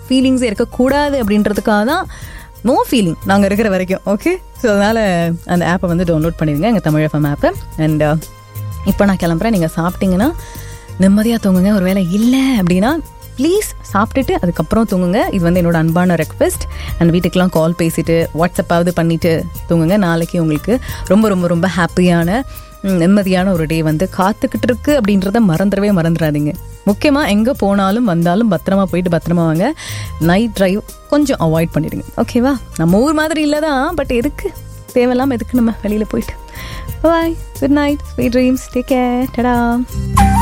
ஃபீலிங்ஸே இருக்கக்கூடாது அப்படின்றதுக்காக தான் நோ ஃபீலிங் நாங்கள் இருக்கிற வரைக்கும் ஓகே ஸோ அதனால் அந்த ஆப்பை வந்து டவுன்லோட் பண்ணிடுங்க எங்கள் தமிழ் எஃப்எம் ஆப்பை அண்ட் இப்போ நான் கிளம்புறேன் நீங்கள் சாப்பிட்டீங்கன்னா நிம்மதியாக தூங்குங்க ஒரு வேளை இல்லை அப்படின்னா ப்ளீஸ் சாப்பிட்டுட்டு அதுக்கப்புறம் தூங்குங்க இது வந்து என்னோட அன்பான ரெக்வெஸ்ட் அண்ட் வீட்டுக்கெலாம் கால் பேசிட்டு வாட்ஸ்அப்பாவது பண்ணிவிட்டு தூங்குங்க நாளைக்கு உங்களுக்கு ரொம்ப ரொம்ப ரொம்ப ஹாப்பியான ம், நிம்மதியான ஒரு டே வந்து காத்துக்கிட்டு இருக்கு அப்படின்றத மறந்துடவே மறந்துடாதீங்க முக்கியமாக எங்கே போனாலும் வந்தாலும் பத்திரமா போயிட்டு பத்திரமா வாங்க நைட் டிரைவ் கொஞ்சம் அவாய்ட் பண்ணிடுங்க ஓகேவா நம்ம ஊர் மாதிரி இல்லை தான் பட் எதுக்கு தேவையில்லாமல் எதுக்கு நம்ம வெளியில் போயிட்டு bye good night sweet dreams take care டடா